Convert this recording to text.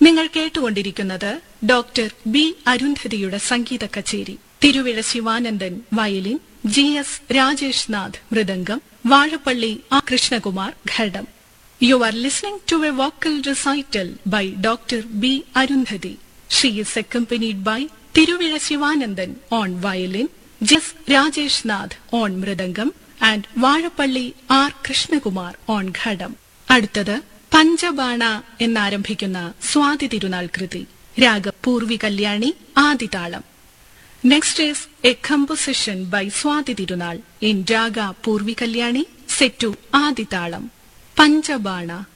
നിങ്ങൾ കേട്ടുകൊണ്ടിരിക്കുന്നത് doctor B അരുന്ധതിയുടെ സംഗീത കച്ചേരി Thiruvizha Sivanandan violin G S Rajesh Nath മൃദംഗം വാഴപ്പള്ളി ആ കൃഷ്ണകുമാർ ഘടം you are listening to a vocal recital by doctor B Arundhathi she is accompanied by Thiruvizha Sivanandan on violin G S Rajesh Nath on mridangam and Vazhappally R Krishnakumar on ghatam അടുത്തത് പഞ്ചബാണ എന്നാരംഭിക്കുന്ന സ്വാതി തിരുനാൾ കൃതി രാഗ പൂർവി കല്യാണി ആദിതാളം next is a composition by Swathi Thirunal in raga Purvi Kalyani set to ആദിതാളം പഞ്ചബാണ